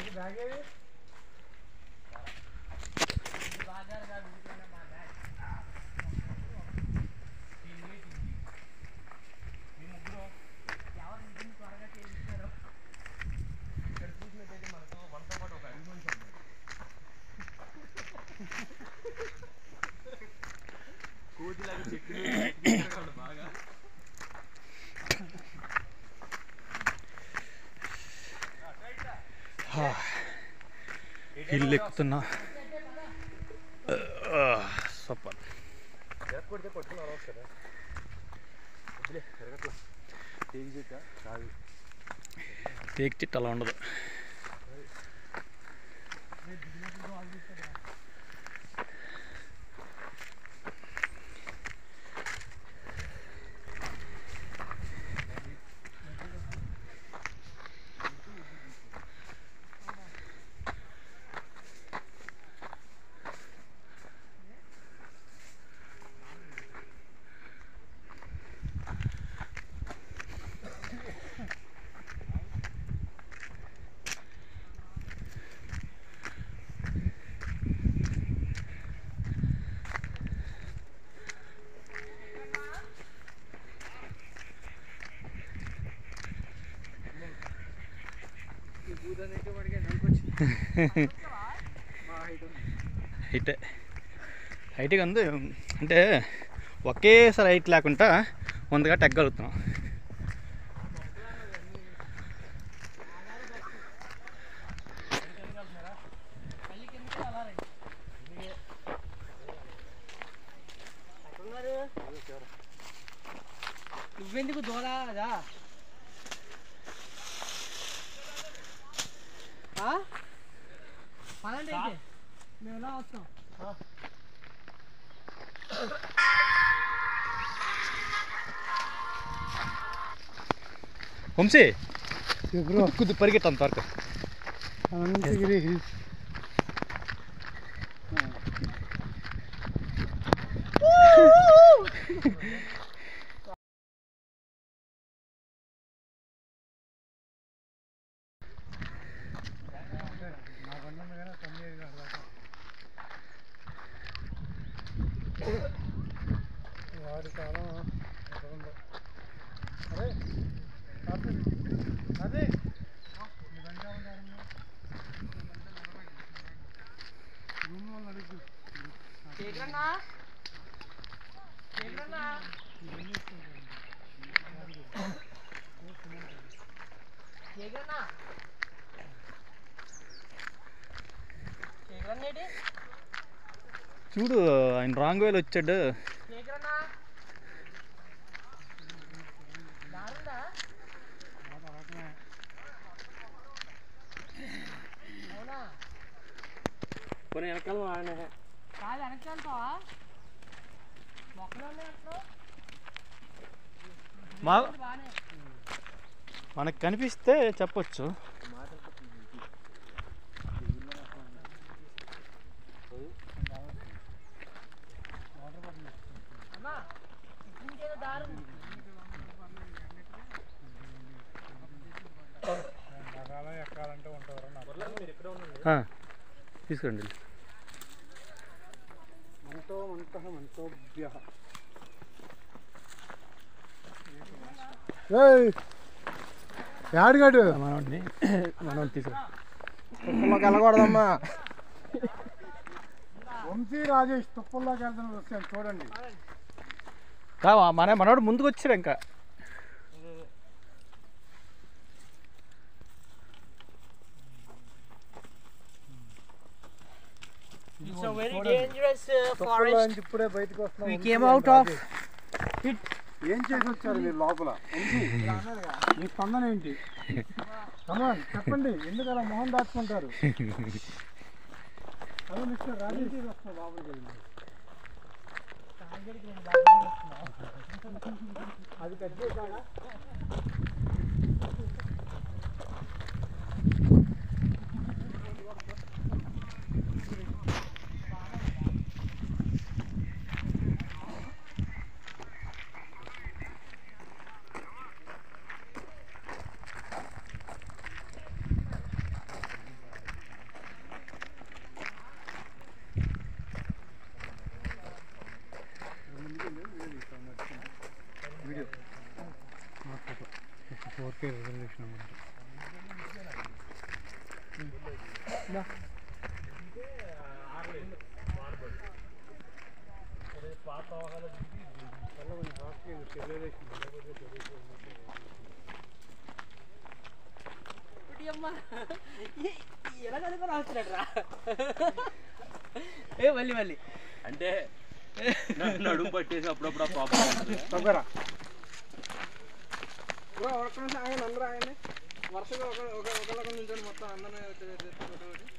ఇల్లు ఎక్కుతున్నా సూపర్ కొడితే పట్టుకుని అరవచ్చు కదా వద్దులే తిరగట్లా తీగి చెట్ట కాదు టేక్ చిట్ అలా ఉండదు హైట్ హైట్గా ఉంది అంటే ఒకేసారి హైట్ లేకుండా ముందుగా టెగ్గలుగుతున్నాం నువ్వెందుకు దూరాదా పదండి అయితే మేము ఎలా వస్తాం వంశీ కుద్ది పరిగెత్తాం త్వరగా అనంతగిరి వారి కాలం ఎక్కడుందో. అరే కార్తీక్, కార్తీక్, మీ బండి ఏమంటారు? రూమ్ వాళ్ళు అడుగు. కేకరన్నా కేకరన్నా కేకరన్నా కేకరన్నేటి చూడు ఆయన రాంగ్ వేలో వచ్చాడు కేకరన్నా దారుందా అవునా పోనీ వెనకాల వాడినే. కాదు వెనక్కి వెళ్తావా మొక్కలు ఉన్నాయి అంటున్నావు మా బాగానే మనకు కనిపిస్తే చెప్పొచ్చు అమ్మా ఇంకేదో దారి ఉంది. రకాల ఎక్కాలంటే ఉంటారు నాకు ఆ, తీసుకురండి మనతో మంతః మంతోభ్య యాడిగాడు మనోడిని మనోడిని తీసుకురా తుప్పల్లోకి వెళ్ళకూడదమ్మా వంశీ రాజేష్ తుప్పల్లోకి వెళ్తున్న వచ్చాను చూడండి కా మన మనోడు ముందుకు వచ్చాడు ఇంకా It's a very dangerous uh, తుప్పల్లో forest. నుంచి ఇప్పుడే బయటకు వస్తున్నాం We Vamsi came and out of Rajesh. ఏం చేసి వచ్చారు మీరు లోపల వంశీ, మీ స్పందన ఏంటి కమాన్ చెప్పండి ఎందుకు అలా మొహం దాచుకుంటారు హలో మిస్టర్ రాజేష్ వస్తున్నా లోపలికి వెళ్ళి అది కట్ చేశాడా ఎలా చదువుకొని వచ్చినట్టు రా ఏ మళ్ళీ మళ్ళీ అంటే నడుము పట్టేసి అప్పుడప్పుడు ఆ ప్రాబ్లం తగ్గరా బ్రో ఒక్క నిమిషం ఆయన అందరూ ఆయన వరుసగా ఒక ఒక ఒకళ్ళొక నిల్చొని మొత్తం అందరినీ